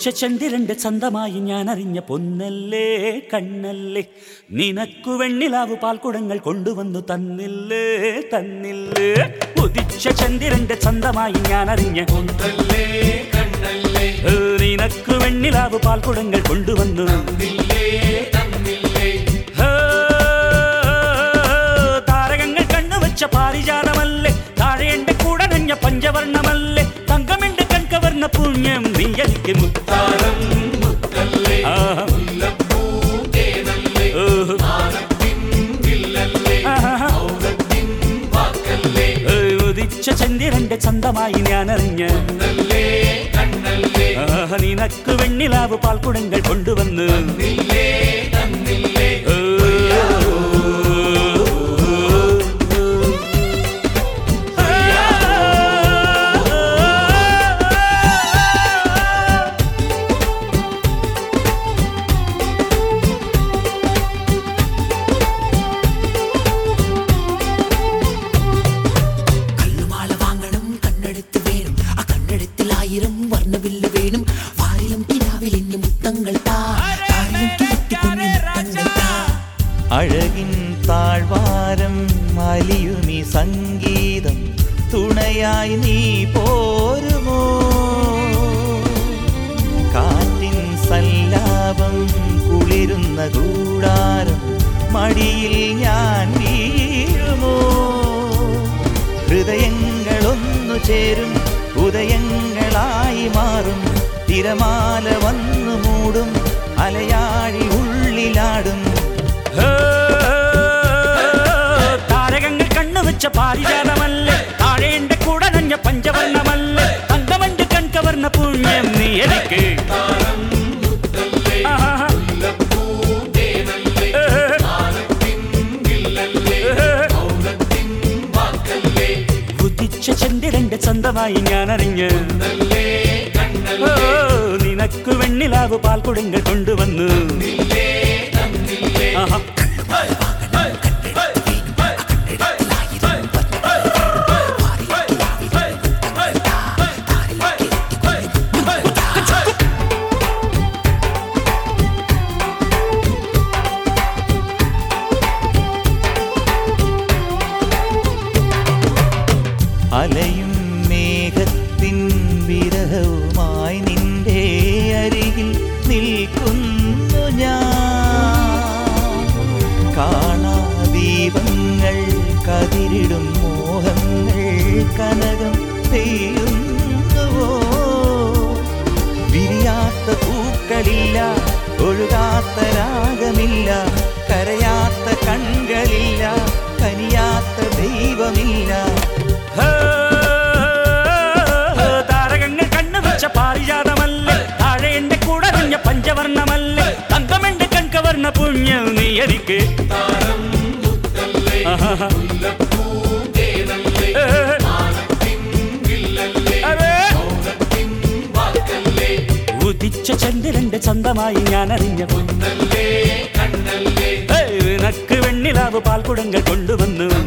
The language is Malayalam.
ഉദിച്ച ചന്ദ്രന്റെ ചന്തമായി ഞാൻ അറിഞ്ഞ പൊന്നല്ലേ കണ്ണല്ലേ നിനക്കു വെണ്ണിലാവ് പാൽക്കുടങ്ങൾ കൊണ്ടുവന്നു തന്നില്ലേ തന്നില്ലേ ഉദിച്ച ചന്ദ്രന്റെ ചന്തമായി ഞാൻ അറിഞ്ഞ പൊന്നല്ലേ കണ്ണല്ലേ ഏ, നിനക്കു വെണ്ണിലാവ് പാൽക്കുടങ്ങൾ കൊണ്ടുവന്നു തന്നില്ലേ തന്നില്ലേ ഹേ, താരകങ്ങൾ കണ്ണുവച്ച പാരിജാതമല്ലേ താഴെ എന്റെ കൂടെ നഞ്ഞ പഞ്ചവർണ്ണമല്ലേ തങ്കമെന്റെ കൺകവർണ്ണ പുണ്യം നീ എനിക്ക് മുത്താരം താരം മുത്തല്ലേ ആഹാ. മുല്ലപ്പൂ തേനല്ലേ ഓഹ്. മാനത്തിൻ വില്ലല്ലേ ആഹാ. ഔറത്തിൻ വാക്കല്ലേ ഏ, ഉദിച്ച ചന്ദ്രന്റെ ചന്തമായി ഞാൻ അറിഞ്ഞ പൊന്നല്ലേ കണ്ണല്ലേ നിനക്ക് വെണ്ണിലാവ് പാൽക്കുടങ്ങൾ കൊണ്ടുവന്ന് തന്നില്ലേ തന്നില്ലേ ഏ, കല്ലുമാല വാങ്ങണം കണ്ണെടുത്ത് വേണം ആ കണ്ണെടുത്തിൽ ആയിരം വർണ്ണവില്ല് വേണം വാരിലും കിനാവിലിന് മുത്തങ്ങൾ താ താരിലും കിഴത്തി കുഞ്ഞു മുത്തങ്ങൾ താ അഴകിൻ താഴ്വാരം അലിയുമി സംഗീതം തുണയായി നീ പോരുമോ കാറ്റിൻ സല്ലാപം കുളിരുന്ന കൂടാരം മടിയിൽ ഞാൻ വീഴുമോ ഹൃദയങ്ങളൊന്നു ചേരും ഉദയങ്ങളായി മാറും തിരമാല വന്നു മൂടും അലയാഴി ഉള്ളിലാടും ഹേ, താരകങ്ങൾ കണ്ണുവെച്ച പാരിജാതമല്ലേ താഴെ എന്റെ കൂടെ നഞ്ഞ പഞ്ചവർണ്ണമല്ലേ തങ്കമഞ്ച് കൺകവർണ്ണ പുണ്യം നീ എനിക്ക് താരം മുത്തല്ലേ ആഹാ. മുല്ലപ്പൂ തേനല്ലേ ഏ, മാനത്തിൻ വില്ലല്ലേ ഏ, ഔറത്തിൻ വാക്കല്ലേ ഉദിച്ച ചന്ദ്രന്റെ ചന്തമായി ഞാൻ അറിഞ്ഞ് പൊന്നല്ലേ ഓ, കണ്ണല്ലേ നിനക്ക് വെണ്ണിലാവ് പാൽക്കുടങ്ങൾ കൊണ്ടുവന്നു തന്നില്ലേ തന്നില്ലേ ആഹാ. അലയും മേഘത്തിൻ വിരഹവുമായി നിന്റെ അരികിൽ നിൽക്കുന്നു ഞാൻ കാണാ ദീപങ്ങൾ കതിരിടും മോഹങ്ങൾ കനകം പെയ്യുന്നുവോ വിരിയാത്ത പൂക്കളില്ല ഒഴുകാത്ത രാഗമില്ല കരയാത്ത കൺകളില്ല കനിയാത്ത ദൈവമില്ല ഹേ, താരകങ്ങൾ കണ്ണുവെച്ച പാരിജാതമല്ലേ താഴെ എന്റെ കൂടെ നഞ്ഞ പഞ്ചവർണ്ണമല്ലേ തങ്കമെന്റെ കൺകവർണ്ണ പുണ്യം നീ എനിക്ക് താരം മുത്തല്ലേ ആഹാ. മുല്ലപ്പൂ തേനല്ലേ ഏ, മാനത്തിൻ വില്ലല്ലേ അതെ. ഔറത്തിൻ വാക്കല്ലേ ഉദിച്ച ചന്ദ്രന്റെ ചന്തമായി ഞാൻ അറിഞ്ഞ പൊന്നല്ലേ കണ്ണല്ലേ നക്ക് വെണ്ണിലാവ് പാൽക്കുടങ്ങൾ കൊണ്ടുവന്നു